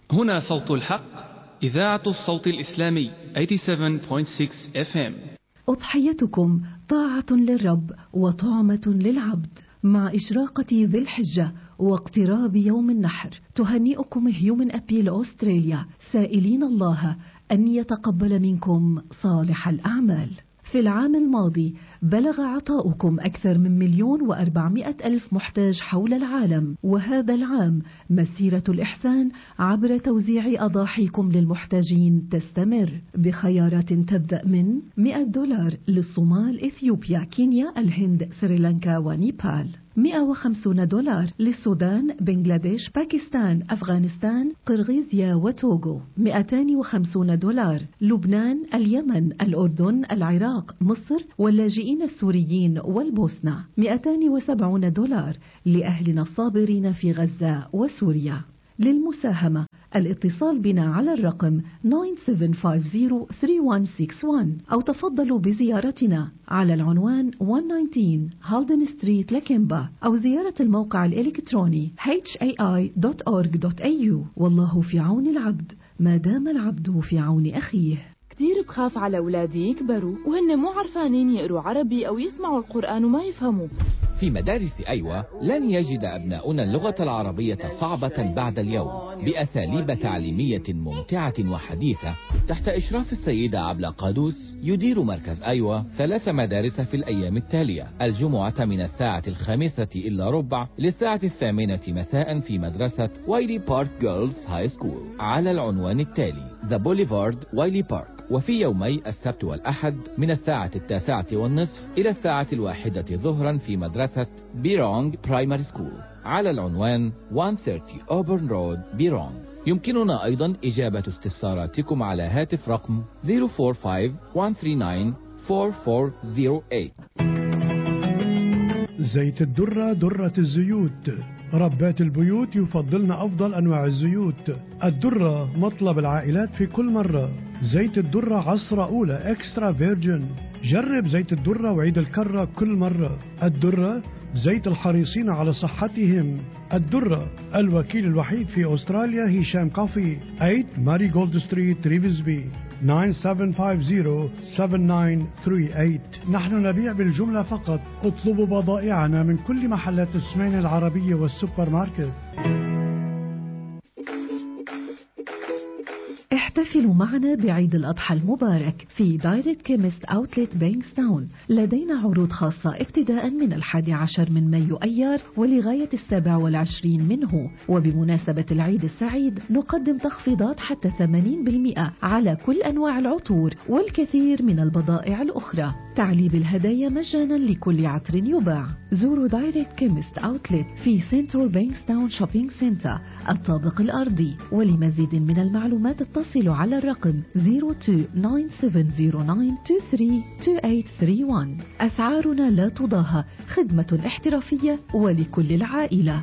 هنا صوت الحق إذاعة الصوت الإسلامي 87.6 FM أضحيتكم طاعة للرب وطعمة للعبد مع إشراقة ذي الحجة واقتراب يوم النحر تهنئكم هيومن أبيل أستراليا سائلين الله أن يتقبل منكم صالح الأعمال في العام الماضي بلغ عطاؤكم أكثر من مليون وأربعمائة ألف محتاج حول العالم وهذا العام مسيرة الإحسان عبر توزيع أضاحيكم للمحتاجين تستمر بخيارات تبدأ من 100 دولار للصومال إثيوبيا كينيا الهند سريلانكا ونيبال 150 دولار للسودان، بنغلاديش، باكستان، أفغانستان، قرغيزيا وتوغو 250 دولار لبنان، اليمن، الأردن، العراق، مصر واللاجئين السوريين والبوسنة 270 دولار لأهلنا الصابرين في غزة وسوريا للمساهمة الاتصال بنا على الرقم 9750-3161 أو تفضلوا بزيارتنا على العنوان 119 هالدن ستريت لكيمبا أو زيارة الموقع الإلكتروني hai.org.au والله في عون العبد ما دام العبد في عون أخيه كتير بخاف على أولادي يكبروا وهن مو عرفانين يقروا عربي أو يسمعوا القرآن وما يفهموا في مدارس أيوة لن يجد أبناؤنا اللغة العربية صعبة بعد اليوم بأساليب تعليمية ممتعة وحديثة تحت إشراف السيدة عبلة قادوس يدير مركز أيوة ثلاث مدارس في الأيام التالية الجمعة من الساعة الخامسة إلا ربع للساعة الثامنة مساء في مدرسة وايلي بارك جيرلز هاي سكول على العنوان التالي ذا بوليفارد وايلي بارك وفي يومي السبت والأحد من الساعة التاسعة والنصف إلى الساعة الواحدة ظهرا في مدرسة بيرونغ برايمري سكول على العنوان 130 أوبرن رود بيرونغ يمكننا أيضا إجابة استفساراتكم على هاتف رقم 045-139-4408 زيت الدرة درة الزيوت ربات البيوت يفضلن أفضل أنواع الزيوت الدرة مطلب العائلات في كل مرة زيت الدرة عصرة أولى إكسترا فيرجن جرب زيت الدرة وعيد الكرة كل مرة الدرة زيت الحريصين على صحتهم الدرة الوكيل الوحيد في أستراليا هشام كافي 8 ماري جولد ستريت ريفزبي 9750-7938 نحن نبيع بالجملة فقط اطلبوا بضائعنا من كل محلات السمين العربية والسوبر ماركت احتفلوا معنا بعيد الأضحى المبارك في دايركت كيمست أوتلت بينكستاون لدينا عروض خاصة ابتداء من الحادي عشر من مايو أيار ولغاية السابع والعشرين منه وبمناسبة العيد السعيد نقدم تخفيضات حتى 80% على كل أنواع العطور والكثير من البضائع الأخرى تعليب الهدايا مجانا لكل عطر يباع زوروا دايركت كيمست أوتلت في سنترال بينكستاون شوبينج سنتر الطابق الأرضي ولمزيد من المعلومات اتصلوا على الرقم 029709232831 أسعارنا لا تضاهى خدمة احترافية ولكل العائلة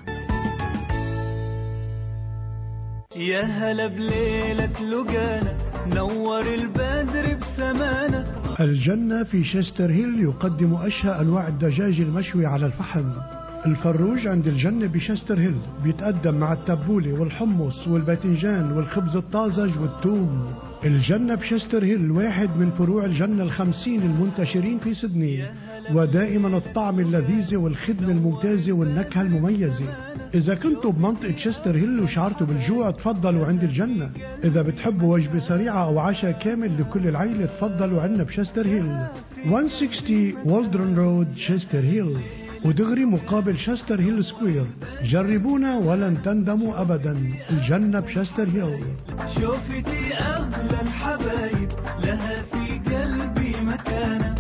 يا هلا بليلة لقانا نور البدر بسمانا الجنة في شستر هيل يقدم أشهى أنواع الدجاج المشوي على الفحم الفروج عند الجنة بشستر هيل بيتقدم مع التبولة والحمص والباذنجان والخبز الطازج والثوم الجنة بشستر هيل واحد من فروع الجنة الخمسين المنتشرين في سدني ودائما الطعم اللذيذ والخدمة الممتازة والنكهة المميزة إذا كنتوا بمنطقة شستر هيل وشعرتوا بالجوع تفضلوا عند الجنة إذا بتحبوا وجبة سريعة أو عشاء كامل لكل العيلة تفضلوا عنا بشستر هيل 160 والدرن رود شستر هيل ودغري مقابل شستر هيل سكوير جربونا ولن تندموا أبدا الجنة بشستر هيل شوفتي أغلى الحبايب لها في قلبي مكانة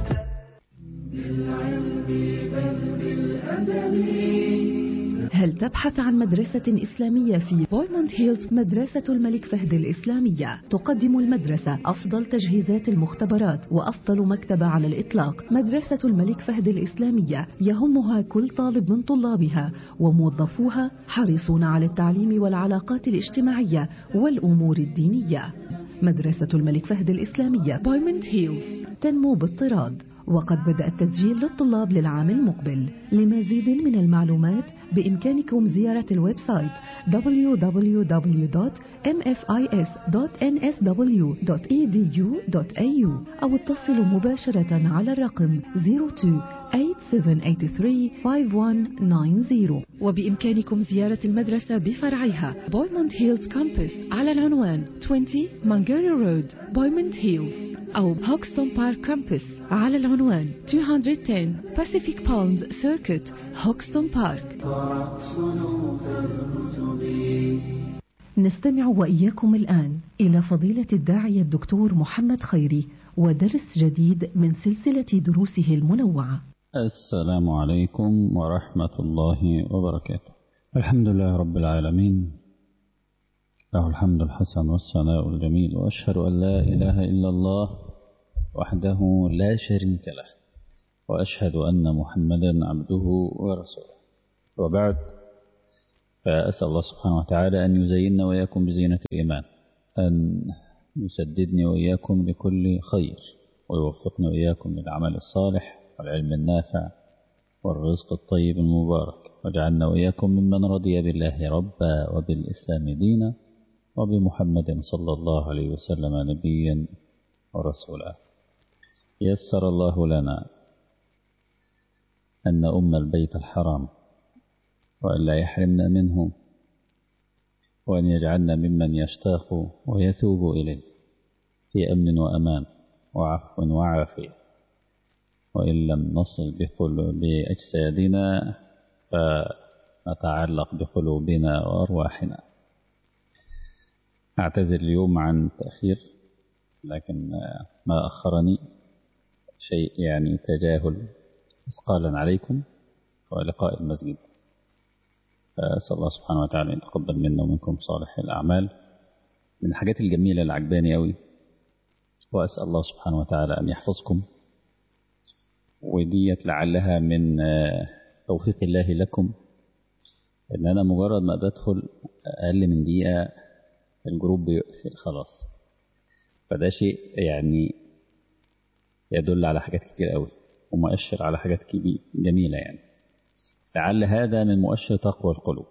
هل تبحث عن مدرسة إسلامية في بويموند هيلز مدرسة الملك فهد الإسلامية تقدم المدرسة أفضل تجهيزات المختبرات وأفضل مكتبة على الإطلاق مدرسة الملك فهد الإسلامية يهمها كل طالب من طلابها وموظفوها حريصون على التعليم والعلاقات الاجتماعية والأمور الدينية مدرسة الملك فهد الإسلامية بويموند هيلز تنمو بالطراد وقد بدأ التسجيل للطلاب للعام المقبل لمزيد من المعلومات بإمكانكم زيارة الويب سايت www.mfis.nsw.edu.au أو اتصلوا مباشرة على الرقم 02-8783-5190 وبإمكانكم زيارة المدرسة بفرعها بويموند هيلز كامبس على العنوان 20 مانجيري رود بويموند هيلز أو هوكستون بارك كامبس على العنوان 210 Pacific Palms Circuit هوكستون بارك نستمع وإياكم الآن إلى فضيلة الداعية الدكتور محمد خيري ودرس جديد من سلسلة دروسه المنوعة السلام عليكم ورحمة الله وبركاته الحمد لله رب العالمين له الحمد الحسن والثناء الجميل وأشهد أن لا إله إلا الله وحده لا شريك له وأشهد أن محمدا عبده ورسوله وبعد فأسأل الله سبحانه وتعالى أن يزيننا وإياكم بزينة الإيمان أن يسددني وإياكم لكل خير ويوفقني وإياكم للعمل الصالح والعلم النافع والرزق الطيب المبارك واجعلنا وإياكم ممن رضي بالله ربا وبالإسلام دينا وبمحمد صلى الله عليه وسلم نبيا ورسولا يسر الله لنا أن أم البيت الحرام وأن لا يحرمنا منه وأن يجعلنا ممن يشتاق ويثوب إليه في أمن وأمان وعفو وعافية وإن لم نصل بأجسادنا فنتعلق بقلوبنا وأرواحنا أعتذر اليوم عن تأخير لكن ما أخرني شيء يعني تجاهل إثقالا عليكم ولقاء المسجد فأسأل الله سبحانه وتعالى أن يتقبل منا ومنكم صالح الأعمال من الحاجات الجميلة اللي عجباني أوي وأسأل الله سبحانه وتعالى أن يحفظكم وديت لعلها من توفيق الله لكم إن أنا مجرد ما بدخل أقل من دقيقة الجروب بيقفل خلاص فده شيء يعني يدل على حاجات كتير قوي ومؤشر على حاجات كبير جميلة يعني لعل هذا من مؤشر تقوى القلوب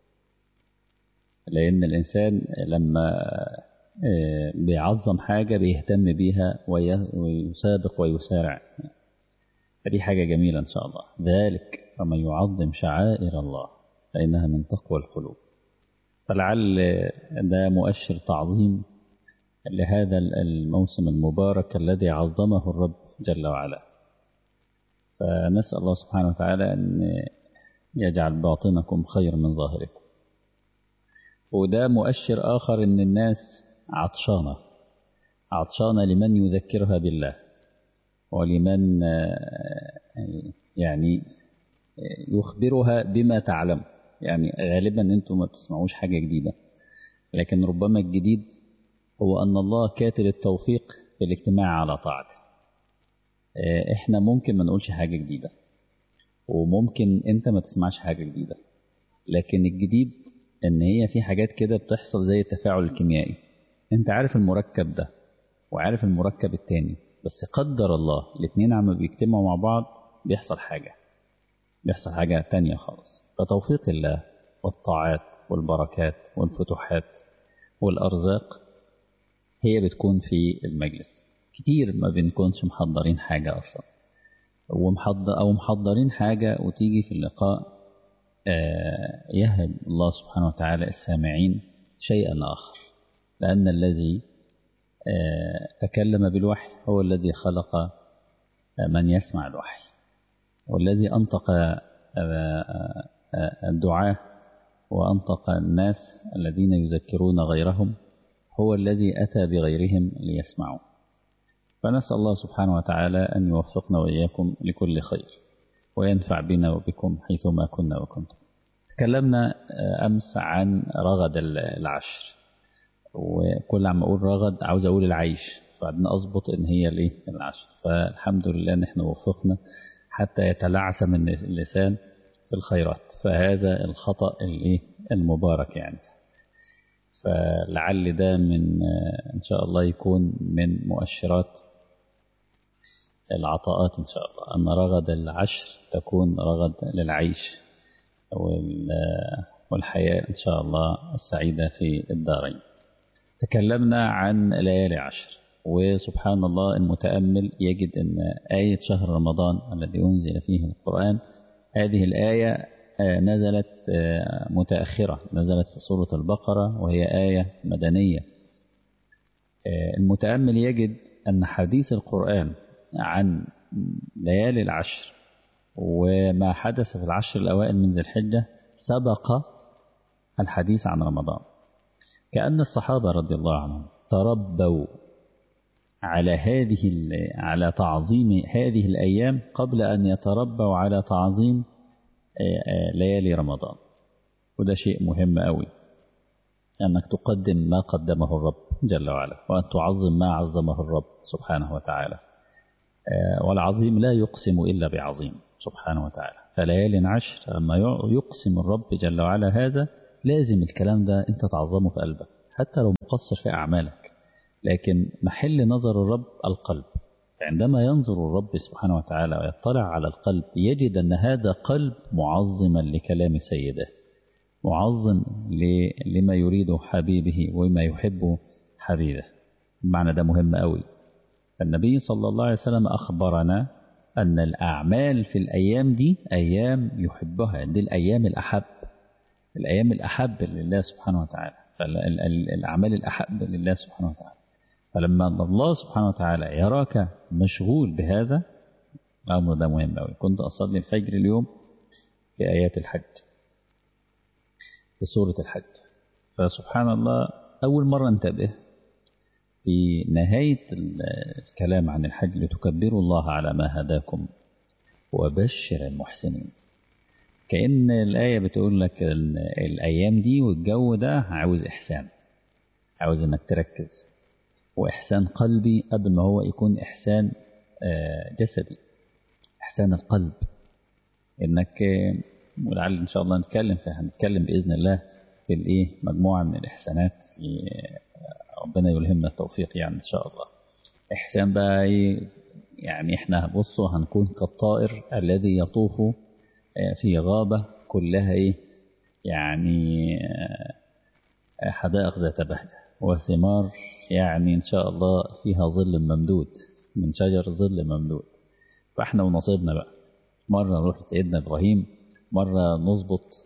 لأن الإنسان لما بيعظم حاجة بيهتم بيها ويسابق ويسارع فدي حاجة جميلة إن شاء الله ذلك ومن يعظم شعائر الله فإنها من تقوى القلوب فلعل ده مؤشر تعظيم لهذا الموسم المبارك الذي عظمه الرب جل وعلا فنسأل الله سبحانه وتعالى أن يجعل باطنكم خير من ظاهركم وده مؤشر آخر أن الناس عطشانة عطشانة لمن يذكرها بالله ولمن يعني يخبرها بما تعلم يعني غالبا انتم ما بتسمعوش حاجة جديدة لكن ربما الجديد هو أن الله كاتب التوفيق في الاجتماع على طاعته احنا ممكن ما نقولش حاجة جديدة وممكن انت ما تسمعش حاجة جديدة لكن الجديد ان هي في حاجات كده بتحصل زي التفاعل الكيميائي انت عارف المركب ده وعارف المركب التاني بس قدر الله الاثنين عم بيجتمعوا مع بعض بيحصل حاجة بيحصل حاجة تانية خالص فتوفيق الله والطاعات والبركات والفتوحات والأرزاق هي بتكون في المجلس كتير ما بنكونش محضرين حاجة أصلا ومحضر أو محضرين حاجة وتيجي في اللقاء يهب الله سبحانه وتعالى السامعين شيئا آخر لأن الذي تكلم بالوحي هو الذي خلق من يسمع الوحي والذي أنطق الدعاة وأنطق الناس الذين يذكرون غيرهم هو الذي أتى بغيرهم ليسمعوا فنسأل الله سبحانه وتعالى أن يوفقنا وإياكم لكل خير وينفع بنا وبكم حيثما كنا وكنتم تكلمنا أمس عن رغد العشر وكل عم أقول رغد عاوز أقول العيش فبعدين أظبط إن هي ليه العشر فالحمد لله إن إحنا وفقنا حتى يتلعثم اللسان في الخيرات فهذا الخطأ الإيه المبارك يعني فلعل ده من إن شاء الله يكون من مؤشرات العطاءات إن شاء الله أن رغد العشر تكون رغد للعيش والحياة إن شاء الله السعيدة في الدارين تكلمنا عن ليالي عشر وسبحان الله المتأمل يجد أن آية شهر رمضان الذي أنزل فيه القرآن هذه الآية نزلت متأخرة نزلت في سورة البقرة وهي آية مدنية المتأمل يجد أن حديث القرآن عن ليالي العشر وما حدث في العشر الأوائل من ذي الحجة سبق الحديث عن رمضان كأن الصحابة رضي الله عنهم تربوا على هذه على تعظيم هذه الأيام قبل أن يتربوا على تعظيم ليالي رمضان وده شيء مهم قوي أنك تقدم ما قدمه الرب جل وعلا وأن تعظم ما عظمه الرب سبحانه وتعالى والعظيم لا يقسم إلا بعظيم سبحانه وتعالى فليال عشر لما يقسم الرب جل وعلا هذا لازم الكلام ده أنت تعظمه في قلبك حتى لو مقصر في أعمالك لكن محل نظر الرب القلب عندما ينظر الرب سبحانه وتعالى ويطلع على القلب يجد أن هذا قلب معظما لكلام سيده معظم لما يريد حبيبه وما يحب حبيبه المعنى ده مهم قوي فالنبي صلى الله عليه وسلم أخبرنا أن الأعمال في الأيام دي أيام يحبها دي الأيام الأحب الأيام الأحب لله سبحانه وتعالى فالأعمال الأحب لله سبحانه وتعالى فلما الله سبحانه وتعالى يراك مشغول بهذا الأمر ده مهم أوي كنت أصلي الفجر اليوم في آيات الحج في سورة الحج فسبحان الله أول مرة انتبه في نهاية الكلام عن الحج لتكبروا الله على ما هداكم وبشر المحسنين كأن الآية بتقول لك الأيام دي والجو ده عاوز إحسان عاوز إنك تركز وإحسان قلبي قبل ما هو يكون إحسان جسدي إحسان القلب إنك ولعل إن شاء الله نتكلم فيها هنتكلم بإذن الله في الإيه مجموعة من الإحسانات في ربنا يلهمنا التوفيق يعني إن شاء الله إحسان بقى إيه يعني إحنا بصوا هنكون كالطائر الذي يطوف في غابة كلها إيه يعني حدائق ذات بهجة وثمار يعني إن شاء الله فيها ظل ممدود من شجر ظل ممدود فإحنا ونصيبنا بقى مرة نروح لسيدنا إبراهيم مرة نظبط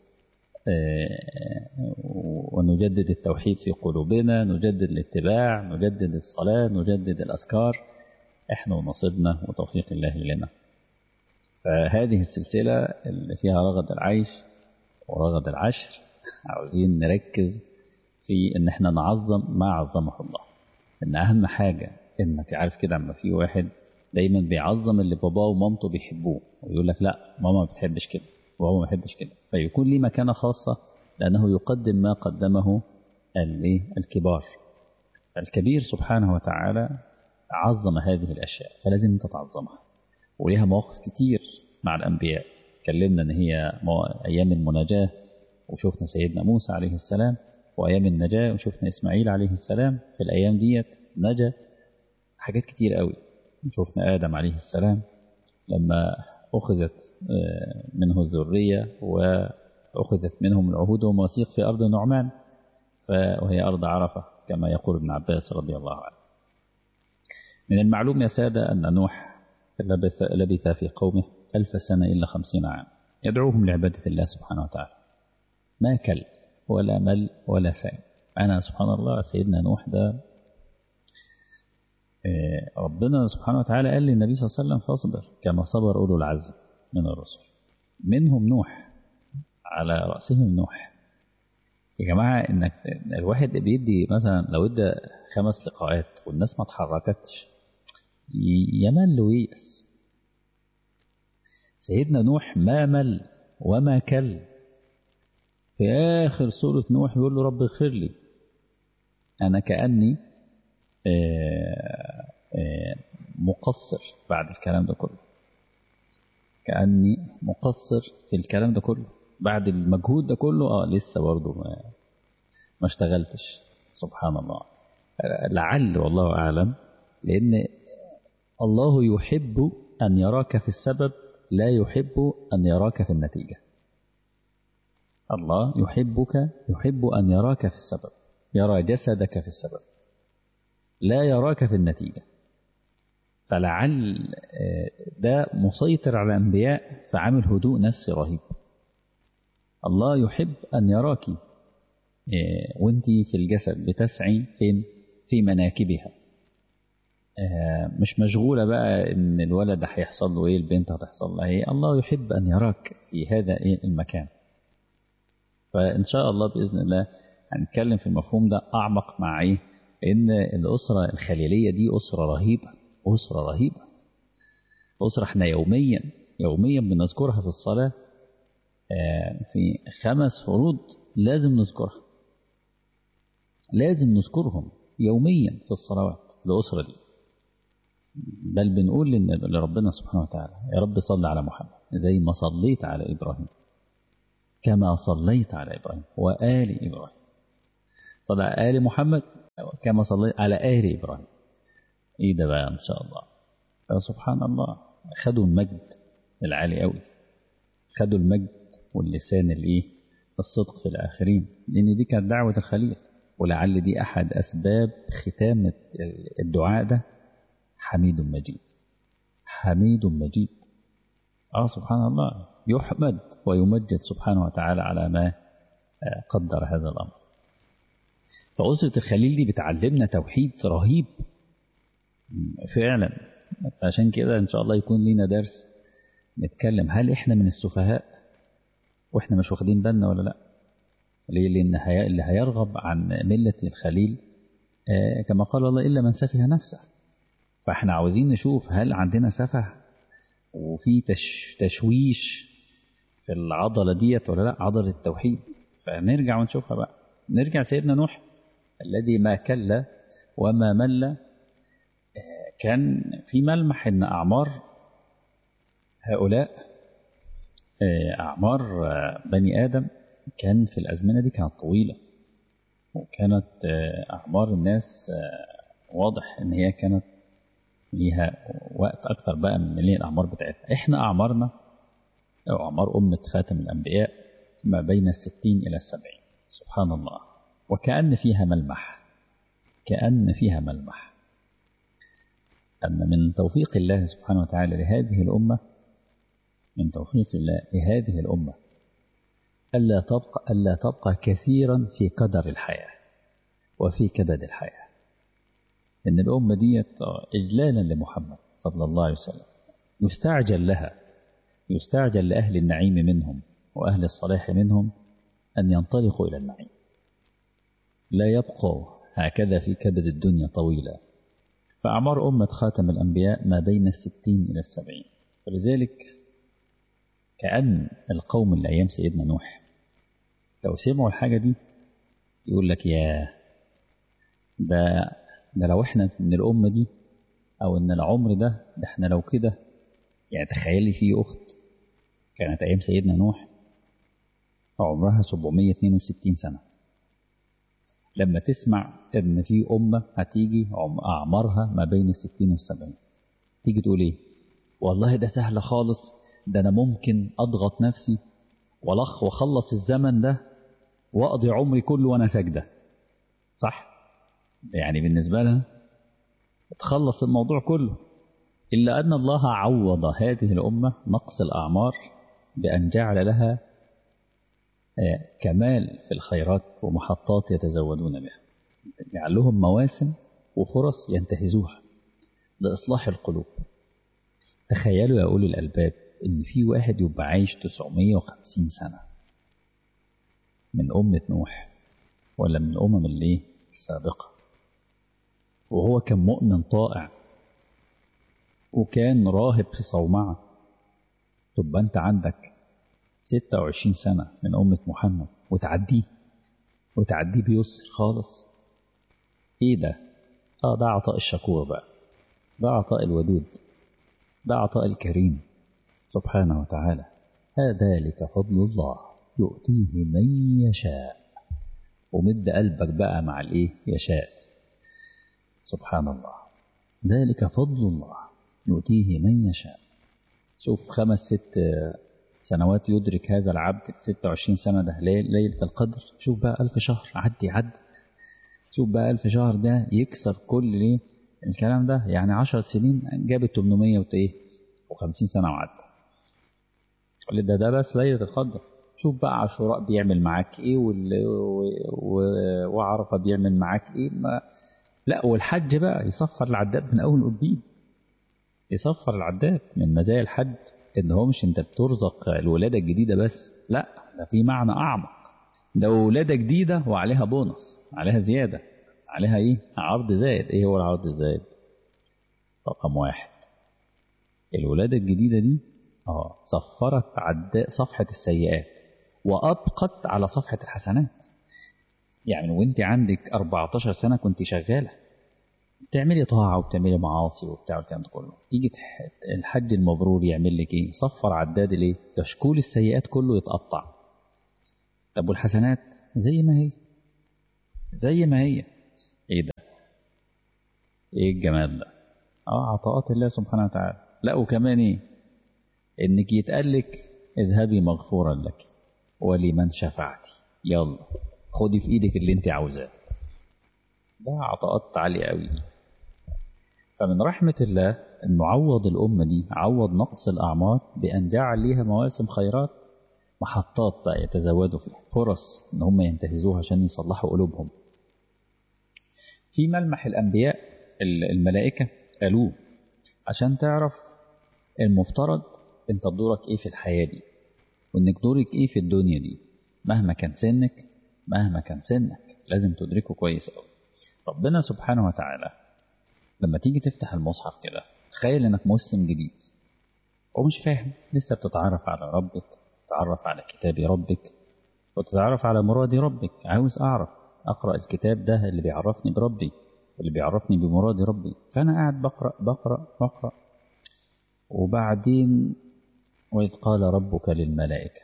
ونجدد التوحيد في قلوبنا نجدد الاتباع نجدد الصلاة نجدد الأذكار إحنا ونصيبنا وتوفيق الله لنا فهذه السلسلة اللي فيها رغد العيش ورغد العشر عاوزين نركز في ان احنا نعظم ما عظمه الله ان اهم حاجة انك عارف كده اما في واحد دايما بيعظم اللي باباه ومامته بيحبوه ويقول لك لا ماما ما بتحبش كده وهو ما بيحبش كده فيكون ليه مكانة خاصة لأنه يقدم ما قدمه الكبار فالكبير سبحانه وتعالى عظم هذه الأشياء فلازم أنت تعظمها وليها مواقف كتير مع الأنبياء كلمنا أن هي أيام المناجاة وشوفنا سيدنا موسى عليه السلام وأيام النجاة وشوفنا إسماعيل عليه السلام في الأيام ديت نجا حاجات كتير قوي شوفنا آدم عليه السلام لما أخذت منه الذرية وأخذت منهم العهود والمواثيق في أرض النعمان وهي أرض عرفة كما يقول ابن عباس رضي الله عنه من المعلوم يا سادة أن نوح لبث, لبث في قومه ألف سنة إلا خمسين عام يدعوهم لعبادة الله سبحانه وتعالى ما كل ولا مل ولا سائل أنا سبحان الله سيدنا نوح ده ربنا سبحانه وتعالى قال للنبي صلى الله عليه وسلم فاصبر كما صبر أولو العزم من الرسل منهم نوح على رأسهم نوح يا جماعة إنك الواحد بيدي مثلا لو ادى خمس لقاءات والناس ما اتحركتش يمل ويأس سيدنا نوح ما مل وما كل في آخر سورة نوح يقول له رب اغفر لي أنا كأني آآ آآ مقصر بعد الكلام ده كله كأني مقصر في الكلام ده كله بعد المجهود ده كله اه لسه برضه ما, ما اشتغلتش سبحان الله لعل والله أعلم لأن الله يحب أن يراك في السبب لا يحب أن يراك في النتيجة الله يحبك يحب أن يراك في السبب يرى جسدك في السبب لا يراك في النتيجة فلعل ده مسيطر على الأنبياء فعامل هدوء نفسي رهيب الله يحب أن يراك وانت في الجسد بتسعي فين في مناكبها مش مشغولة بقى ان الولد هيحصل له ايه البنت هتحصل لها ايه الله يحب ان يراك في هذا ايه المكان فان شاء الله باذن الله هنتكلم في المفهوم ده اعمق مع ايه ان الاسره الخليليه دي اسره رهيبه اسره رهيبه اسره احنا يوميا يوميا بنذكرها في الصلاه في خمس فروض لازم نذكرها لازم نذكرهم يوميا في الصلوات الاسره دي بل بنقول لربنا سبحانه وتعالى يا رب صل على محمد زي ما صليت على إبراهيم كما صليت على إبراهيم وآل إبراهيم صلى على آل محمد كما صليت على آل إبراهيم إيه ده بقى إن شاء الله سبحان الله خدوا المجد العالي قوي خدوا المجد واللسان الإيه الصدق في الآخرين لأن دي كانت دعوة الخليل ولعل دي أحد أسباب ختام الدعاء ده حميد مجيد حميد مجيد آه سبحان الله يحمد ويمجد سبحانه وتعالى على ما قدر هذا الأمر فأسرة الخليل دي بتعلمنا توحيد رهيب فعلا عشان كده إن شاء الله يكون لنا درس نتكلم هل إحنا من السفهاء وإحنا مش واخدين بالنا ولا لأ ليه لأن اللي هيرغب عن ملة الخليل كما قال الله إلا من سفه نفسه فاحنا عاوزين نشوف هل عندنا سفه وفي تش تشويش في العضلة ديت ولا لا عضلة التوحيد فنرجع ونشوفها بقى نرجع سيدنا نوح الذي ما كل وما مل كان في ملمح ان اعمار هؤلاء اعمار بني ادم كان في الازمنه دي كانت طويله وكانت اعمار الناس واضح ان هي كانت ليها وقت أكتر بقى من اللي الأعمار بتاعتنا إحنا أعمارنا أو أعمار أمة خاتم الأنبياء ما بين الستين إلى السبعين سبحان الله وكأن فيها ملمح كأن فيها ملمح أن من توفيق الله سبحانه وتعالى لهذه الأمة من توفيق الله لهذه الأمة ألا تبقى, ألا تبقى كثيرا في قدر الحياة وفي كبد الحياة إن الأمة ديت إجلالا لمحمد صلى الله عليه وسلم يستعجل لها يستعجل لأهل النعيم منهم وأهل الصلاح منهم أن ينطلقوا إلى النعيم لا يبقوا هكذا في كبد الدنيا طويلا فأعمار أمة خاتم الأنبياء ما بين الستين إلى السبعين ولذلك كأن القوم اللي أيام سيدنا نوح لو سمعوا الحاجة دي يقول لك يا ده ده لو احنا من الأمة دي أو إن العمر ده ده احنا لو كده يعني تخيلي في أخت كانت أيام سيدنا نوح عمرها 762 سنة لما تسمع إن في أمة هتيجي أعمارها ما بين الستين والسبعين تيجي تقول إيه والله ده سهل خالص ده أنا ممكن أضغط نفسي ولخ وخلص الزمن ده وأقضي عمري كله وأنا ساجدة صح يعني بالنسبة لها تخلص الموضوع كله إلا أن الله عوض هذه الأمة نقص الأعمار بأن جعل لها كمال في الخيرات ومحطات يتزودون بها جعل لهم مواسم وفرص ينتهزوها لإصلاح القلوب تخيلوا يا أولي الألباب إن في واحد يبقى عايش 950 سنة من أمة نوح ولا من الأمم اللي السابقة وهو كان مؤمن طائع وكان راهب في صومعة تبقى أنت عندك 26 سنة من أمة محمد وتعديه وتعديه بيسر خالص إيه ده؟ آه ده عطاء الشكور بقى ده عطاء الودود ده عطاء الكريم سبحانه وتعالى ذلك فضل الله يؤتيه من يشاء ومد قلبك بقى مع الايه يشاء سبحان الله ذلك فضل الله يؤتيه من يشاء شوف خمس ست سنوات يدرك هذا العبد 26 سنة ده ليلة القدر شوف بقى ألف شهر عدي عدي شوف بقى ألف شهر ده يكسر كل ليه الكلام ده يعني 10 سنين جابت 800 وإيه و50 سنة وعدى قال ده ده بس ليلة القدر شوف بقى عاشوراء بيعمل معاك ايه وعرفة بيعمل معاك ايه ما لا والحج بقى يصفر العداد من اول وجديد يصفر العداد من مزايا الحج ان هو مش انت بترزق الولادة الجديدة بس لا ده في معنى اعمق ده ولادة جديدة وعليها بونص عليها زيادة عليها ايه عرض زائد ايه هو العرض الزائد رقم واحد الولادة الجديدة دي اه صفرت عداء صفحة السيئات وأبقت على صفحة الحسنات يعني وانت عندك 14 سنة كنت شغالة بتعملي طاعة وبتعملي معاصي وبتاع الكلام ده كله تيجي الحج المبرور يعمل لك ايه صفر عداد الايه كشكول السيئات كله يتقطع طب والحسنات زي ما هي زي ما هي ايه ده ايه الجمال ده اه عطاءات الله سبحانه وتعالى لا وكمان ايه انك يتقال لك اذهبي مغفورا لك ولمن شفعتي يلا خدي في ايدك اللي انت عاوزاه ده عطاءات عالية قوي فمن رحمة الله انه عوض الأمة دي عوض نقص الأعمار بأن جعل ليها مواسم خيرات محطات بقى يتزودوا فيها فرص ان هم ينتهزوها عشان يصلحوا قلوبهم في ملمح الأنبياء الملائكة قالوه عشان تعرف المفترض انت دورك ايه في الحياة دي وانك دورك ايه في الدنيا دي مهما كان سنك مهما كان سنك لازم تدركه كويس قوي ربنا سبحانه وتعالى لما تيجي تفتح المصحف كده تخيل انك مسلم جديد ومش فاهم لسه بتتعرف على ربك تتعرف على كتاب ربك وتتعرف على مراد ربك عاوز اعرف اقرا الكتاب ده اللي بيعرفني بربي واللي بيعرفني بمراد ربي فانا قاعد بقرا بقرا بقرا وبعدين وإذ قال ربك للملائكة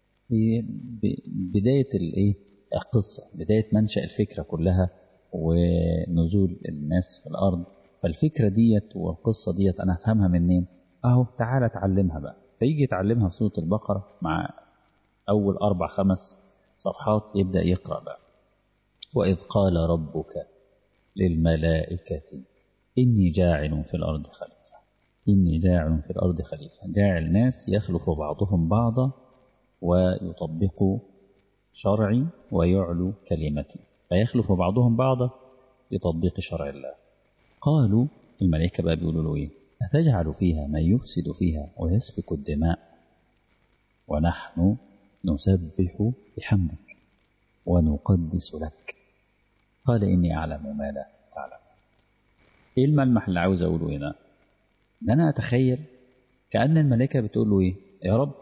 بداية الإيه القصة بداية منشأ الفكرة كلها ونزول الناس في الأرض فالفكرة ديت والقصة ديت أنا أفهمها منين أهو تعالى تعلمها بقى فيجي يتعلمها في سورة البقرة مع أول أربع خمس صفحات يبدأ يقرأ بقى وإذ قال ربك للملائكة إني جاعل في الأرض خليفة إني جاعل في الأرض خليفة جاعل ناس يخلف بعضهم بعضا ويطبق شرعي ويعلو كلمتي فيخلف بعضهم بعضا بتطبيق شرع الله قالوا الملائكة بقى بيقولوا له إيه أتجعل فيها من يفسد فيها ويسفك الدماء ونحن نسبح بحمدك ونقدس لك قال إني أعلم ما لا تعلم إيه الملمح اللي عاوز أقوله هنا ان انا اتخيل كأن الملائكة بتقول له ايه يا رب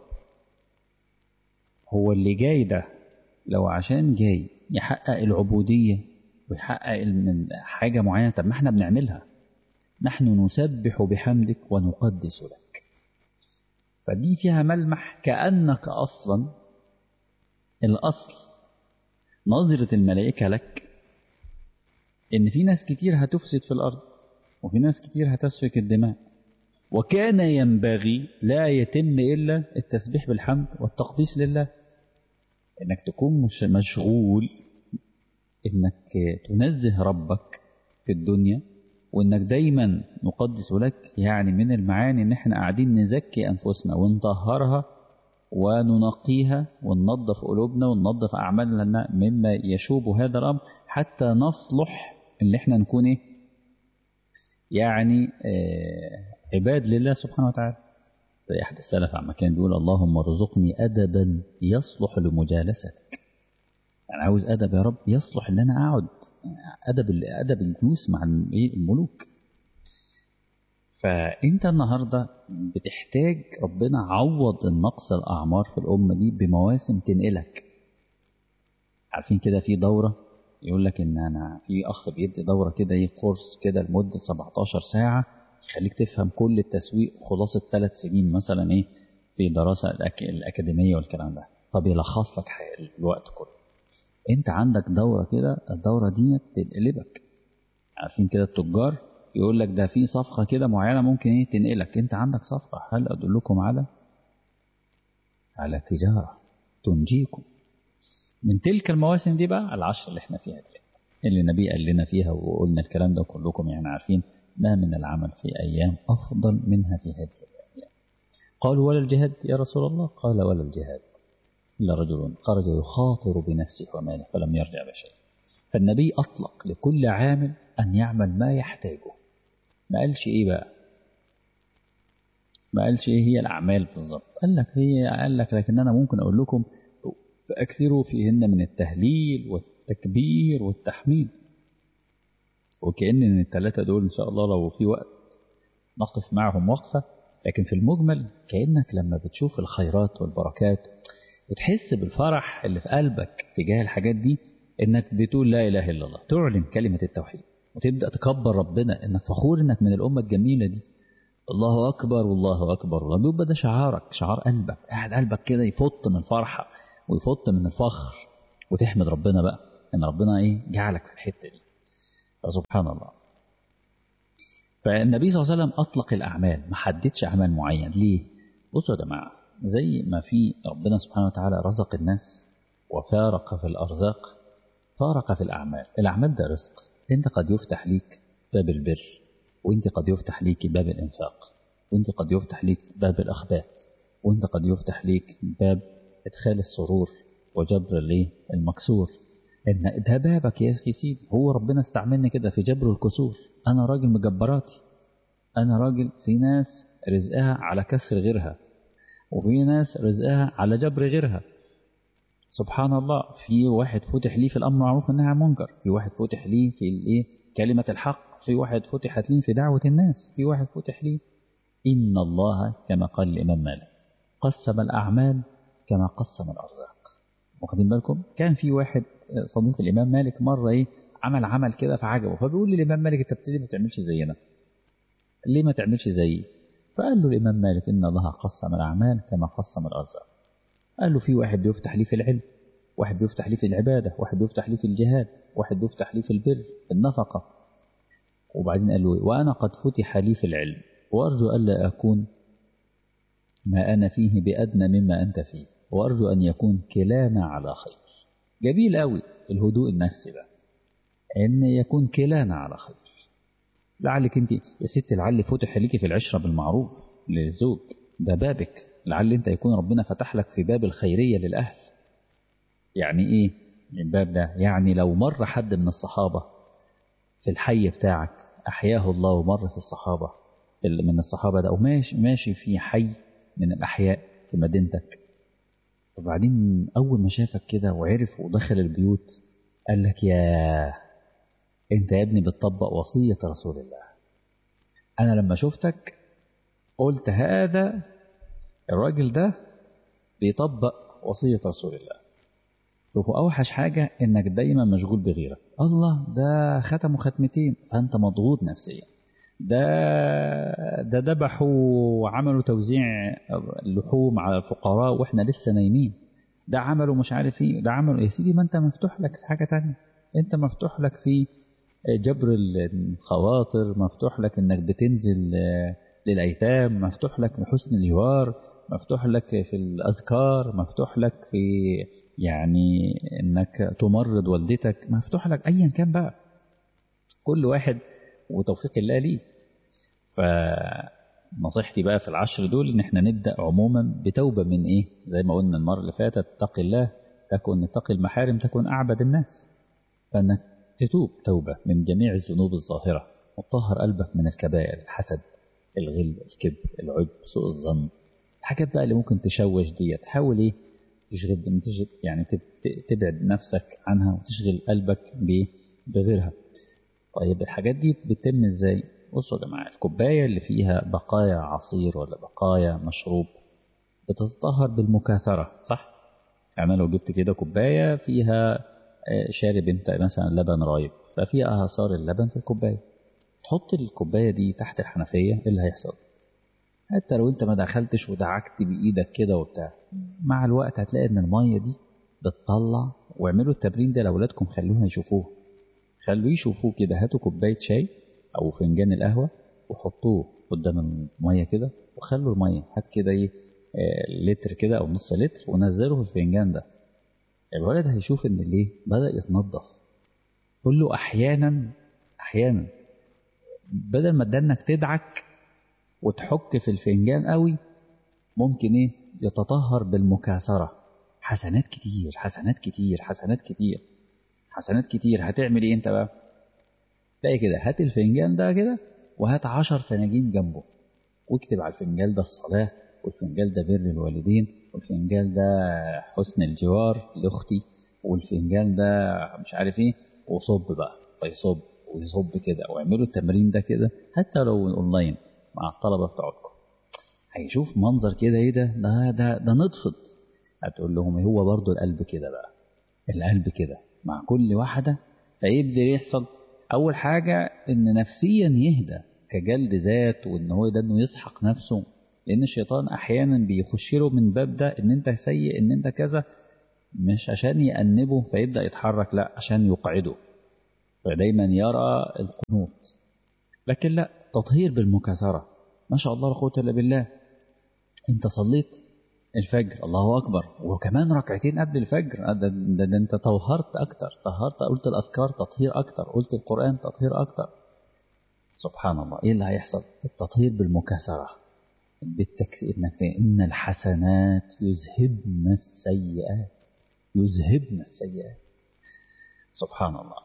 هو اللي جاي ده لو عشان جاي يحقق العبودية ويحقق من حاجة معينة طب ما احنا بنعملها نحن نسبح بحمدك ونقدس لك فدي فيها ملمح كأنك أصلا الأصل نظرة الملائكة لك إن في ناس كتير هتفسد في الأرض وفي ناس كتير هتسفك الدماء وكان ينبغي لا يتم إلا التسبيح بالحمد والتقديس لله إنك تكون مش مشغول إنك تنزه ربك في الدنيا وإنك دايما نقدس لك يعني من المعاني إن إحنا قاعدين نزكي أنفسنا ونطهرها وننقيها وننظف قلوبنا وننظف أعمالنا مما يشوب هذا الأمر حتى نصلح إن إحنا نكون إيه يعني آه عباد لله سبحانه وتعالى زي أحد السلف عما كان بيقول اللهم ارزقني أدبا يصلح لمجالستك يعني عاوز أدب يا رب يصلح إن أنا أقعد أدب أدب الجلوس مع الملوك فأنت النهاردة بتحتاج ربنا عوض النقص الأعمار في الأمة دي بمواسم تنقلك عارفين كده في دورة يقول لك إن أنا في أخ بيدي دورة كده إيه كورس كده لمدة 17 ساعة يخليك تفهم كل التسويق خلاصة ثلاث سنين مثلا إيه في دراسة الأك... الأكاديمية والكلام ده فبيلخص لك الوقت كله أنت عندك دورة كده الدورة دي تقلبك عارفين كده التجار يقول لك ده في صفقة كده معينة ممكن ايه تنقلك انت عندك صفقة هل ادلكم على على تجارة تنجيكم من تلك المواسم دي بقى العشر اللي احنا فيها دي اللي النبي قال لنا فيها وقلنا الكلام ده كلكم يعني عارفين ما من العمل في أيام أفضل منها في هذه الأيام قالوا ولا الجهاد يا رسول الله قال ولا الجهاد إلا رجل خرج يخاطر بنفسه وماله فلم يرجع بشيء فالنبي أطلق لكل عامل أن يعمل ما يحتاجه ما قالش إيه بقى ما قالش إيه هي الأعمال بالظبط قال لك هي قال لك لكن أنا ممكن أقول لكم فأكثروا فيهن من التهليل والتكبير والتحميد وكأن من الثلاثة دول إن شاء الله لو في وقت نقف معهم وقفة لكن في المجمل كأنك لما بتشوف الخيرات والبركات وتحس بالفرح اللي في قلبك تجاه الحاجات دي انك بتقول لا اله الا الله تعلن كلمة التوحيد وتبدأ تكبر ربنا انك فخور انك من الأمة الجميلة دي الله أكبر والله أكبر الله بيبقى ده شعارك شعار قلبك قاعد قلبك كده يفط من الفرحة ويفط من الفخر وتحمد ربنا بقى ان ربنا ايه جعلك في الحتة دي فسبحان الله فالنبي صلى الله عليه وسلم أطلق الأعمال ما حددش أعمال معين ليه بصوا يا جماعة زي ما في ربنا سبحانه وتعالى رزق الناس وفارق في الأرزاق فارق في الأعمال الأعمال ده رزق أنت قد يفتح ليك باب البر وأنت قد يفتح ليك باب الإنفاق وأنت قد يفتح ليك باب الأخبات وأنت قد يفتح ليك باب إدخال السرور وجبر الايه المكسور إن ده بابك يا أخي سيدي هو ربنا استعملني كده في جبر الكسور أنا راجل مجبراتي أنا راجل في ناس رزقها على كسر غيرها وفي ناس رزقها على جبر غيرها سبحان الله في واحد فتح ليه في الأمر معروف والنهي عن المنكر في واحد فتح ليه في الايه كلمة الحق في واحد فتحت ليه في دعوة الناس في واحد فتح ليه إن الله كما قال الإمام مالك قسم الأعمال كما قسم الأرزاق واخدين بالكم كان في واحد صديق الإمام مالك مرة إيه عمل عمل كده فعجبه فبيقول للإمام مالك أنت بتدي ما تعملش زينا ليه ما تعملش زيي فقال له الإمام مالك إن الله قسم الأعمال كما قسم الأرزاق قال له في واحد بيفتح لي في العلم واحد بيفتح لي في العبادة واحد بيفتح لي في الجهاد واحد بيفتح لي في البر في النفقة وبعدين قال له وأنا قد فتح لي في العلم وأرجو ألا أكون ما أنا فيه بأدنى مما أنت فيه وأرجو أن يكون كلانا على خير جميل قوي الهدوء النفسي ده أن يكون كلانا على خير لعلك أنت يا ست لعل فتح لك في العشرة بالمعروف للزوج ده بابك لعل أنت يكون ربنا فتح لك في باب الخيرية للأهل يعني إيه الباب ده يعني لو مر حد من الصحابة في الحي بتاعك أحياه الله ومر في الصحابة من الصحابة ده وماشي ماشي في حي من الأحياء في مدينتك وبعدين أول ما شافك كده وعرف ودخل البيوت قال لك يا أنت يا ابني بتطبق وصية رسول الله أنا لما شفتك قلت هذا الراجل ده بيطبق وصية رسول الله شوفوا أوحش حاجة إنك دايما مشغول بغيرك الله ده ختموا ختمتين فأنت مضغوط نفسيا ده ده ذبحوا وعملوا توزيع اللحوم على الفقراء واحنا لسه نايمين ده عملوا مش عارف ايه ده عملوا يا سيدي ما انت مفتوح لك في حاجه تانية انت مفتوح لك في جبر الخواطر مفتوح لك انك بتنزل للايتام مفتوح لك لحسن الجوار مفتوح لك في الاذكار مفتوح لك في يعني انك تمرض والدتك مفتوح لك ايا كان بقى كل واحد وتوفيق الله ليه فنصيحتي بقى في العشر دول ان احنا نبدا عموما بتوبه من ايه زي ما قلنا المره اللي فاتت اتق الله تكن اتقي المحارم تكن اعبد الناس فانك تتوب توبه من جميع الذنوب الظاهره وتطهر قلبك من الكبائر الحسد الغل الكبر العجب سوء الظن الحاجات بقى اللي ممكن تشوش دي تحاول ايه تشغل يعني تبعد نفسك عنها وتشغل قلبك بغيرها طيب الحاجات دي بتتم ازاي بصوا يا جماعه الكوبايه اللي فيها بقايا عصير ولا بقايا مشروب بتتطهر بالمكاثره صح يعني لو جبت كده كوبايه فيها شارب انت مثلا لبن رايب ففيها اثار اللبن في الكوبايه تحط الكوبايه دي تحت الحنفيه ايه اللي هيحصل حتى لو انت ما دخلتش ودعكت بايدك كده وبتاع مع الوقت هتلاقي ان الميه دي بتطلع واعملوا التمرين ده لاولادكم خلوها يشوفوه خلوه يشوفوه كده هاتوا كوبايه شاي أو فنجان القهوة وحطوه قدام المية كده وخلوا المية هات كده ايه آه، لتر كده أو نص لتر ونزله في الفنجان ده الولد هيشوف إن ليه بدأ يتنظف قول له أحيانا أحيانا بدل ما دنك تدعك وتحك في الفنجان قوي ممكن ايه يتطهر بالمكاثرة حسنات كتير حسنات كتير حسنات كتير حسنات كتير هتعمل ايه انت بقى تلاقي كده هات الفنجان ده كده وهات عشر فناجين جنبه واكتب على الفنجان ده الصلاة والفنجان ده بر الوالدين والفنجان ده حسن الجوار لأختي والفنجان ده مش عارف ايه وصب بقى فيصب ويصب كده واعملوا التمرين ده كده حتى لو اونلاين مع الطلبة بتوعكم هيشوف منظر كده ايه ده ده ده, ده نطفت هتقول لهم هو برضو القلب كده بقى القلب كده مع كل واحدة فيبدأ يحصل أول حاجة إن نفسيا يهدى كجلد ذات وإن هو ده إنه يسحق نفسه لأن الشيطان أحيانا بيخش له من باب ده إن أنت سيء إن أنت كذا مش عشان يأنبه فيبدأ يتحرك لا عشان يقعده فدايما يرى القنوط لكن لا تطهير بالمكاثرة ما شاء الله لا قوة إلا بالله أنت صليت الفجر الله أكبر وكمان ركعتين قبل الفجر ده, ده, ده أنت طهرت أكتر طهرت قلت الأذكار تطهير أكتر قلت القرآن تطهير أكتر سبحان الله إيه اللي هيحصل التطهير بالمكاثرة بالتكثير إنك إن الحسنات يذهبن السيئات يذهبن السيئات سبحان الله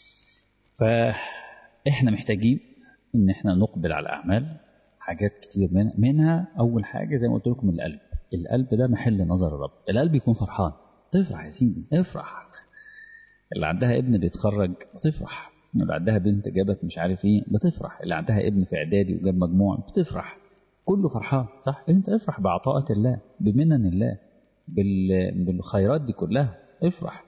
فإحنا محتاجين إن إحنا نقبل على الأعمال حاجات كتير منها, منها أول حاجة زي ما قلت لكم القلب القلب ده محل نظر الرب القلب يكون فرحان تفرح يا سيدي افرح اللي عندها ابن بيتخرج بتفرح اللي عندها بنت جابت مش عارف ايه بتفرح اللي عندها ابن في اعدادي وجاب مجموع بتفرح كله فرحان صح انت افرح بعطاءة الله بمنن الله بال... بالخيرات دي كلها افرح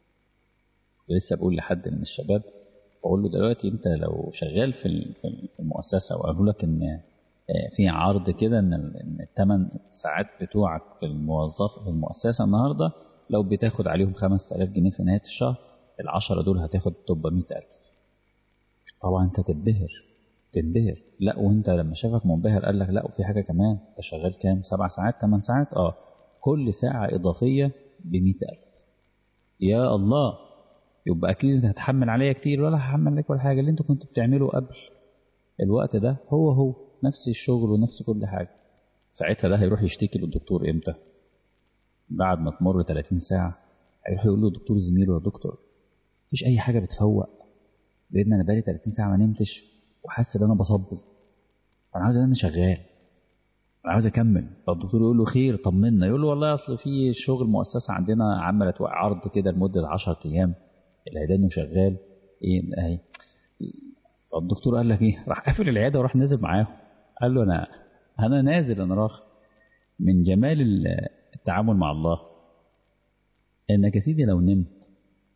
لسه بقول لحد من الشباب بقول له دلوقتي انت لو شغال في في المؤسسه وقالوا لك ان في عرض كده ان الثمان ساعات بتوعك في الموظف في المؤسسه النهارده لو بتاخد عليهم 5000 جنيه في نهايه الشهر العشرة دول هتاخد 400000 طبعا انت تنبهر تنبهر لا وانت لما شافك منبهر قال لك لا وفي حاجه كمان انت شغال كام سبع ساعات ثمان ساعات اه كل ساعه اضافيه ب 100000 يا الله يبقى اكيد انت هتحمل عليا كتير ولا هحمل عليك ولا حاجه اللي انت كنت بتعمله قبل الوقت ده هو هو نفس الشغل ونفس كل حاجه ساعتها ده هيروح يشتكي للدكتور امتى بعد ما تمر 30 ساعه هيروح يقول له دكتور زميله يا دكتور مفيش اي حاجه بتفوق لان انا بقالي 30 ساعه ما نمتش وحاسس ان انا بصبي انا عاوز انا شغال انا عاوز اكمل فالدكتور يقول له خير طمنا يقول له والله اصل في شغل مؤسسه عندنا عماله توقع عرض كده لمده 10 ايام العيادة انه شغال ايه اهي فالدكتور قال لك ايه راح قافل العياده وراح نازل معاهم قال له انا انا نازل انا راخ من جمال التعامل مع الله انك يا سيدي لو نمت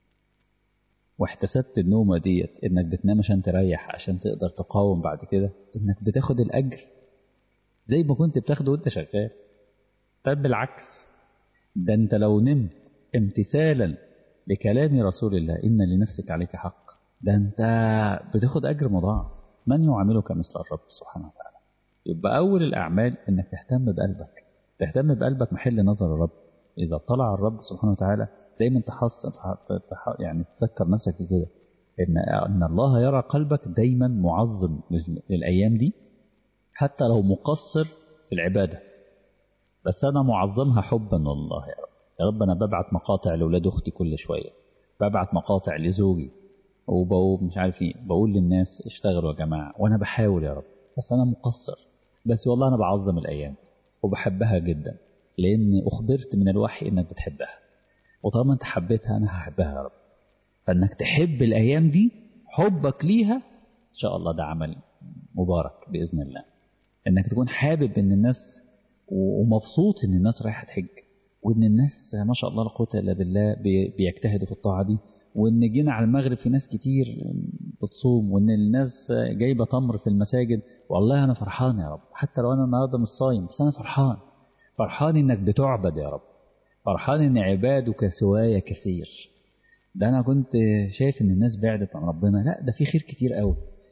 واحتسبت النومه ديت انك بتنام عشان تريح عشان تقدر تقاوم بعد كده انك بتاخد الاجر زي ما كنت بتاخده وانت شغال طب بالعكس ده انت لو نمت امتثالا لكلام رسول الله إن لنفسك عليك حق ده أنت بتاخد أجر مضاعف من يعاملك مثل الرب سبحانه وتعالى يبقى أول الأعمال إنك تهتم بقلبك تهتم بقلبك محل نظر الرب إذا طلع الرب سبحانه وتعالى دايما تحصن يعني تذكر نفسك كده إن إن الله يرى قلبك دايما معظم للأيام دي حتى لو مقصر في العبادة بس أنا معظمها حبا لله يا رب يا رب أنا ببعت مقاطع لأولاد أختي كل شوية ببعت مقاطع لزوجي وبقول مش عارف ايه بقول للناس اشتغلوا يا جماعة وأنا بحاول يا رب بس أنا مقصر بس والله أنا بعظم الأيام دي وبحبها جدا لأن أخبرت من الوحي إنك بتحبها وطالما أنت حبيتها أنا هحبها يا رب فإنك تحب الأيام دي حبك ليها إن شاء الله ده عمل مبارك بإذن الله إنك تكون حابب إن الناس ومبسوط إن الناس رايحة تحج وان الناس ما شاء الله لا قوه الا بالله بيجتهدوا في الطاعه دي وان جينا على المغرب في ناس كتير بتصوم وان الناس جايبه تمر في المساجد والله انا فرحان يا رب حتى لو انا النهارده مش صايم بس انا فرحان فرحان انك بتعبد يا رب فرحان ان عبادك سواي كثير ده انا كنت شايف ان الناس بعدت عن ربنا لا ده في خير كتير قوي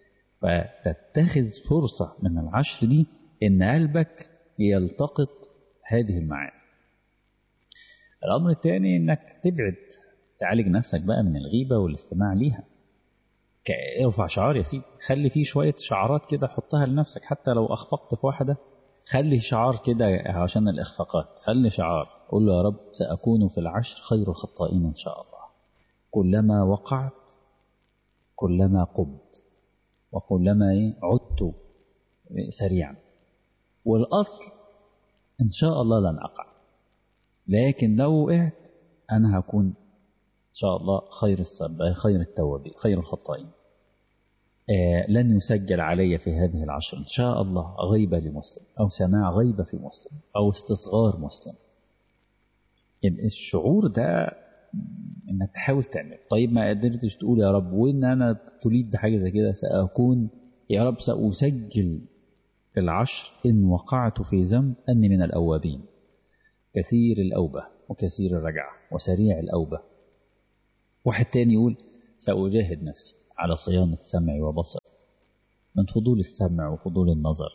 فتتخذ فرصة من العشر دي إن قلبك يلتقط هذه المعاني الأمر الثاني إنك تبعد تعالج نفسك بقى من الغيبة والاستماع ليها ارفع شعار يا سيدي خلي فيه شوية شعارات كده حطها لنفسك حتى لو أخفقت في واحدة خلي شعار كده عشان الإخفاقات خلي شعار قول له يا رب سأكون في العشر خير الخطائين إن شاء الله كلما وقعت كلما قمت وكلما إيه عدت سريعا والأصل إن شاء الله لن أقع لكن لو وقعت أنا هكون إن شاء الله خير السبع خير التوابين خير الخطائين آه لن يسجل علي في هذه العشر إن شاء الله غيبة لمسلم أو سماع غيبة في مسلم أو استصغار مسلم الشعور ده انك تحاول تعمل طيب ما قدرتش تقول يا رب وان انا تريد بحاجه زي كده ساكون يا رب ساسجل في العشر ان وقعت في ذنب اني من الاوابين كثير الاوبه وكثير الرجعه وسريع الاوبه واحد تاني يقول ساجاهد نفسي على صيانه سمعي وبصري من فضول السمع وفضول النظر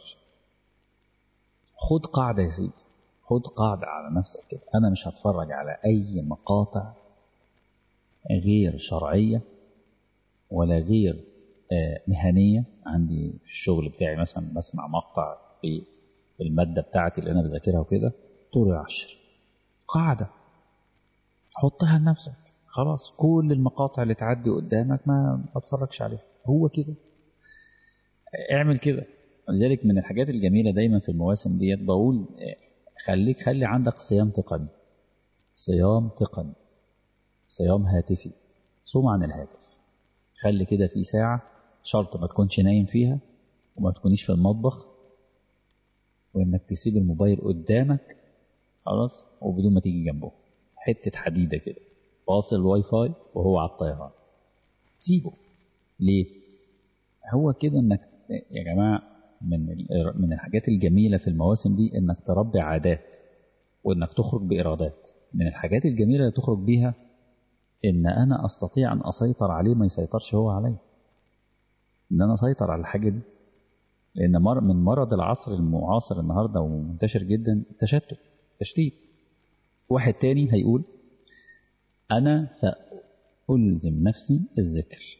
خد قاعده يا سيدي خد قاعدة على نفسك كده أنا مش هتفرج على أي مقاطع غير شرعية ولا غير مهنية عندي في الشغل بتاعي مثلا بسمع مقطع في في المادة بتاعتي اللي أنا بذاكرها وكده طول العشر قاعدة حطها لنفسك خلاص كل المقاطع اللي تعدي قدامك ما اتفرجش عليها هو كده اعمل كده ولذلك من الحاجات الجميلة دايما في المواسم ديت بقول خليك خلي عندك صيام تقني صيام تقني صيام هاتفي صوم عن الهاتف خلي كده في ساعة شرط ما تكونش نايم فيها وما تكونيش في المطبخ وانك تسيب الموبايل قدامك خلاص وبدون ما تيجي جنبه حتة حديدة كده فاصل الواي فاي وهو على الطيران سيبه ليه هو كده انك يا جماعة من من الحاجات الجميلة في المواسم دي انك تربي عادات وانك تخرج بإرادات من الحاجات الجميلة اللي تخرج بيها ان انا استطيع ان اسيطر عليه ما يسيطرش هو عليا ان انا اسيطر على الحاجة دي لان مر من مرض العصر المعاصر النهاردة ومنتشر جدا التشتت تشتيت واحد تاني هيقول انا سألزم نفسي الذكر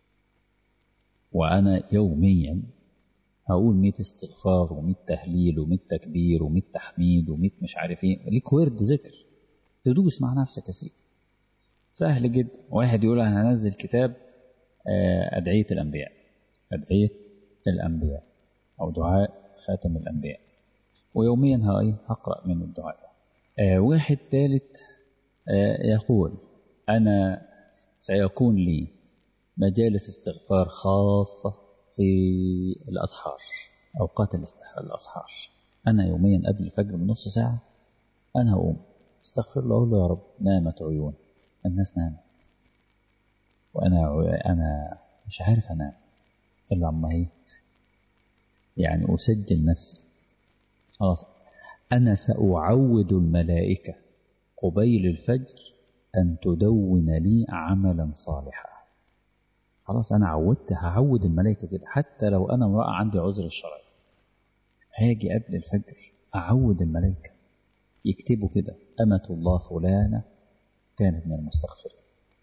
وانا يوميا هقول 100 استغفار و100 تهليل و100 تكبير و100 تحميد و100 مش عارف ايه ليك ورد ذكر تدوس مع نفسك يا سيدي سهل جدا واحد يقول انا هنزل كتاب ادعيه الانبياء ادعيه الانبياء او دعاء خاتم الانبياء ويوميا هقرا من الدعاء ده واحد ثالث يقول انا سيكون لي مجالس استغفار خاصه في الأسحار أوقات الأسحار أنا يوميا قبل الفجر بنص ساعة أنا هقوم استغفر الله أقول له يا رب نامت عيون الناس نامت وأنا أنا مش عارف أنام إلا عما هي يعني أسجل نفسي خلاص أنا سأعود الملائكة قبيل الفجر أن تدون لي عملا صالحا خلاص انا عودت هعود الملائكه كده حتى لو انا امراه عندي عذر الشرعي هاجي قبل الفجر اعود الملائكه يكتبوا كده امه الله فلانه كانت من المستغفرين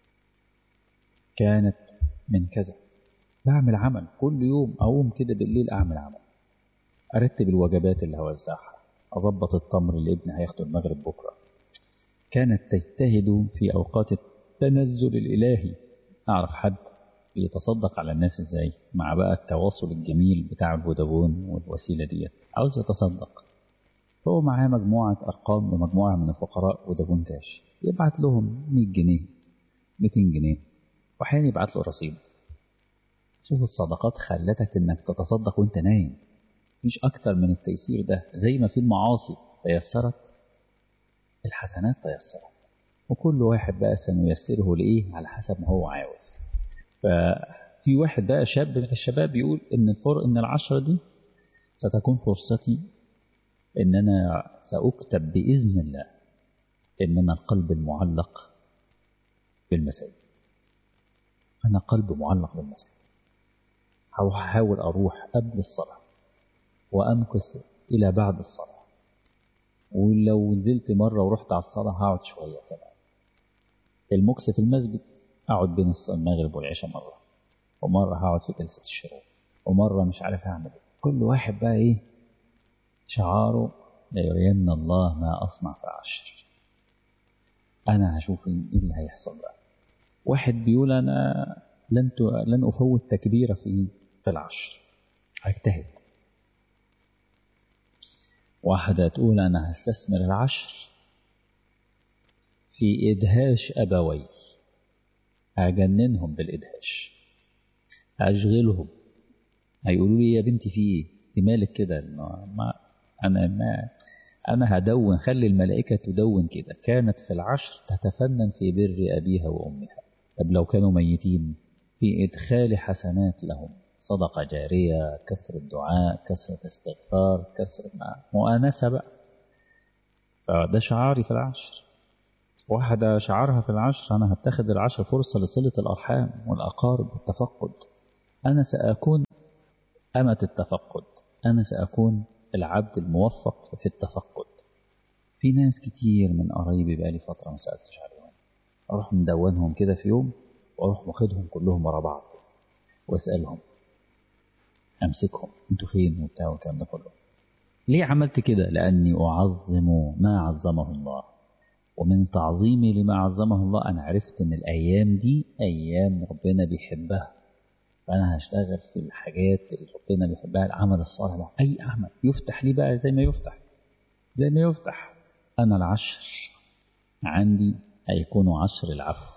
كانت من كذا بعمل عمل كل يوم اقوم كده بالليل اعمل عمل ارتب الوجبات اللي هوزعها اظبط التمر اللي ابني هياخده المغرب بكره كانت تجتهد في اوقات التنزل الالهي اعرف حد يتصدق على الناس ازاي مع بقى التواصل الجميل بتاع الفودافون والوسيله ديت عاوز يتصدق فهو معاه مجموعه ارقام لمجموعه من الفقراء فودافون كاش يبعت لهم 100 جنيه 200 جنيه واحيانا يبعت له رصيد شوف الصدقات خلتك انك تتصدق وانت نايم مفيش اكتر من التيسير ده زي ما في المعاصي تيسرت الحسنات تيسرت وكل واحد بقى سنيسره لايه على حسب ما هو عاوز ففي واحد بقى شاب من الشباب يقول ان الفر ان العشرة دي ستكون فرصتي ان انا ساكتب باذن الله ان انا القلب المعلق بالمساجد انا قلب معلق بالمساجد أو هحاول أروح قبل الصلاة وأمكث إلى بعد الصلاة ولو نزلت مرة ورحت على الصلاة هقعد شوية كمان المكث في المسجد أقعد بين المغرب والعشاء مرة ومرة هقعد في جلسة الشروق ومرة مش عارف هعمل ايه كل واحد بقى ايه شعاره ليرين الله ما أصنع في عشر أنا هشوف ايه اللي هيحصل بقى واحد بيقول أنا لن لن أفوت تكبيرة في في العشر هجتهد واحدة تقول أنا هستثمر العشر في إدهاش أبوي أجننهم بالإدهاش أشغلهم هيقولوا لي يا بنتي في إيه؟ أنت مالك كده ما أنا ما أنا هدون خلي الملائكة تدون كده كانت في العشر تتفنن في بر أبيها وأمها طب لو كانوا ميتين في إدخال حسنات لهم صدقة جارية كسر الدعاء كسرة استغفار كسر مؤانسة بقى فده شعاري في العشر واحدة شعارها في العشر أنا هتخذ العشر فرصة لصلة الأرحام والأقارب والتفقد أنا سأكون أمة التفقد أنا سأكون العبد الموفق في التفقد في ناس كتير من قرايبي بقالي فترة ما سألتش عليهم أروح مدونهم كده في يوم وأروح واخدهم كلهم ورا بعض كده وأسألهم أمسكهم أنتوا فين وبتاع والكلام ده كله ليه عملت كده لأني أعظم ما عظمه الله ومن تعظيمي لما عظمه الله أنا عرفت إن الأيام دي أيام ربنا بيحبها فأنا هشتغل في الحاجات اللي ربنا بيحبها العمل الصالح ده أي عمل يفتح لي بقى زي ما يفتح زي ما يفتح أنا العشر عندي هيكون عشر العفو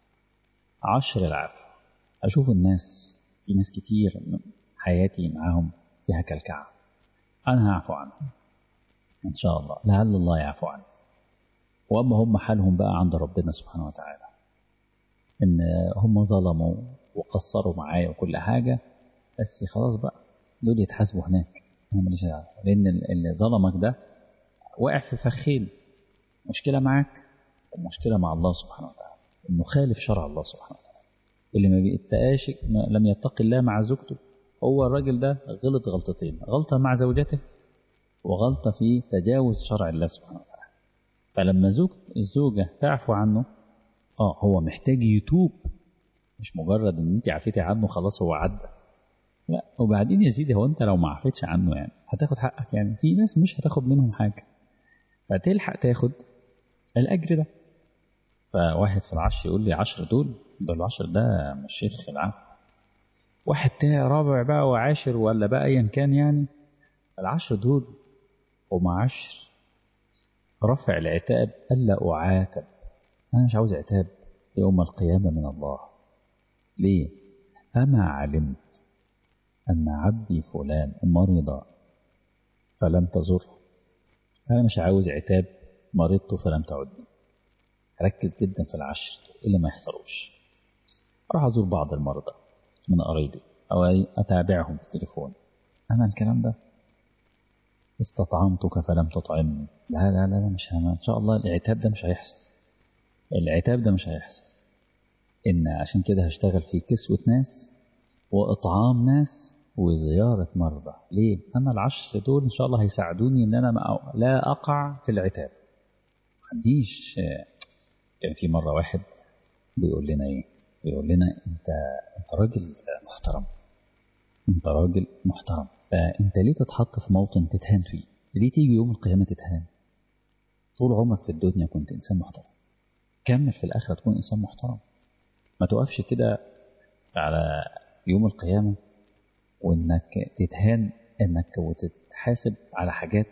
عشر العفو أشوف الناس في ناس كتير حياتي معاهم فيها كالكعب أنا هعفو عنهم إن شاء الله لعل الله يعفو عني وأما هم حالهم بقى عند ربنا سبحانه وتعالى إن هم ظلموا وقصروا معايا وكل حاجة بس خلاص بقى دول يتحاسبوا هناك أنا ماليش دعوة لأن اللي ظلمك ده واقع في فخين مشكلة معاك ومشكلة مع الله سبحانه وتعالى إنه خالف شرع الله سبحانه وتعالى اللي ما بيتقاش لم يتقي الله مع زوجته هو الراجل ده غلط غلطتين غلطة مع زوجته وغلطة في تجاوز شرع الله سبحانه وتعالى فلما زوج الزوجة تعفو عنه اه هو محتاج يتوب مش مجرد ان انت عفيتي عنه خلاص هو عدى لا وبعدين يا سيدي هو انت لو ما عفيتش عنه يعني هتاخد حقك يعني في ناس مش هتاخد منهم حاجة فتلحق تاخد الأجر ده فواحد في العشر يقول لي عشر دول دول العشر ده مش شيخ العفو واحد تاني رابع بقى وعاشر ولا بقى ايا كان يعني العشر دول هم عشر رفع العتاب ألا أعاتب أنا مش عاوز عتاب يوم القيامة من الله ليه؟ أما علمت أن عبدي فلان مرض فلم تزره أنا مش عاوز عتاب مرضت فلم تعدني ركز جدا في العشر إلا ما يحصلوش أروح أزور بعض المرضى من قرايبي أو أتابعهم في التليفون أنا الكلام ده استطعمتك فلم تطعمني لا لا لا مش هم. إن شاء الله العتاب ده مش هيحصل العتاب ده مش هيحصل إن عشان كده هشتغل في كسوة ناس وإطعام ناس وزيارة مرضى ليه؟ أنا العشر دول إن شاء الله هيساعدوني إن أنا ما لا أقع في العتاب ما عنديش كان في مرة واحد بيقول لنا إيه؟ بيقول لنا أنت أنت راجل محترم أنت راجل محترم فأنت ليه تتحط في موطن تتهان فيه؟ ليه تيجي يوم القيامة تتهان؟ طول عمرك في الدنيا كنت إنسان محترم كمل في الآخرة تكون إنسان محترم ما توقفش كده على يوم القيامة وإنك تتهان إنك وتتحاسب على حاجات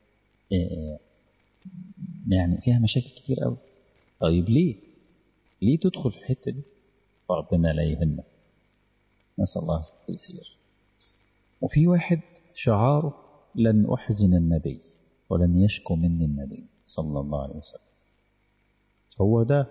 يعني فيها مشاكل كتير قوي طيب ليه؟ ليه تدخل في الحتة دي؟ فربنا لا يهمك نسأل الله التيسير وفي واحد شعاره لن أحزن النبي ولن يشكو مني النبي صلى الله عليه وسلم هو ده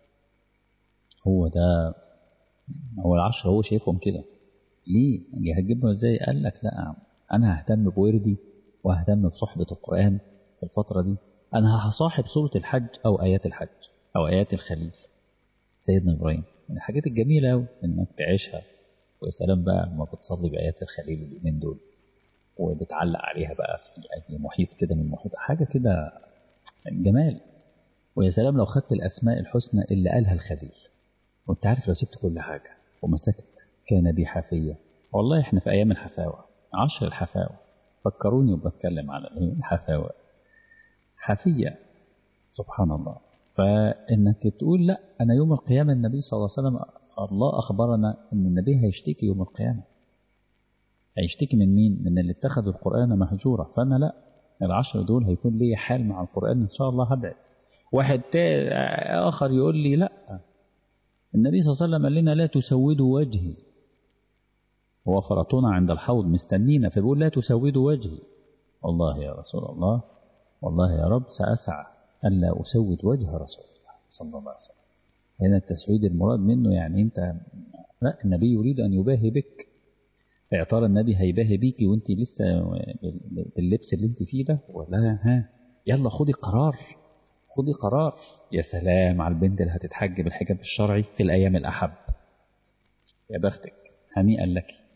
هو ده هو العشرة هو شايفهم كده ليه هتجيبهم ازاي قال لك لا انا ههتم بوردي وههتم بصحبة القرآن في الفترة دي انا هصاحب سورة الحج او ايات الحج او ايات الخليل سيدنا ابراهيم من الحاجات الجميلة قوي انك تعيشها ويا سلام بقى لما بتصلي بآيات الخليل اليومين دول وبتعلق عليها بقى في أي محيط كده من محيط حاجة كده جمال ويا سلام لو خدت الأسماء الحسنى اللي قالها الخليل وانت عارف لو سبت كل حاجة ومسكت كان بي حافية والله احنا في أيام الحفاوة عشر الحفاوة فكروني وبتكلم على ايه الحفاوة حافية سبحان الله فإنك تقول لا أنا يوم القيامة النبي صلى الله عليه وسلم الله أخبرنا أن النبي هيشتكي يوم القيامة هيشتكي من مين؟ من اللي اتخذوا القرآن مهجورة فأنا لا العشر دول هيكون لي حال مع القرآن إن شاء الله هبعد واحد آخر يقول لي لا النبي صلى الله عليه وسلم قال لنا لا تسودوا وجهي هو فرطونا عند الحوض مستنينا فبيقول لا تسودوا وجهي والله يا رسول الله والله يا رب سأسعى ألا أسود وجه رسول الله صلى الله عليه وسلم هنا التسويد المراد منه يعني أنت لا النبي يريد أن يباهي بك اعتار النبي هيباهي بيكي وانت لسه باللبس اللي انت فيه ده ولا ها يلا خدي قرار خدي قرار يا سلام على البنت اللي هتتحجب الحجاب الشرعي في الأيام الأحب يا بختك هنيئا لك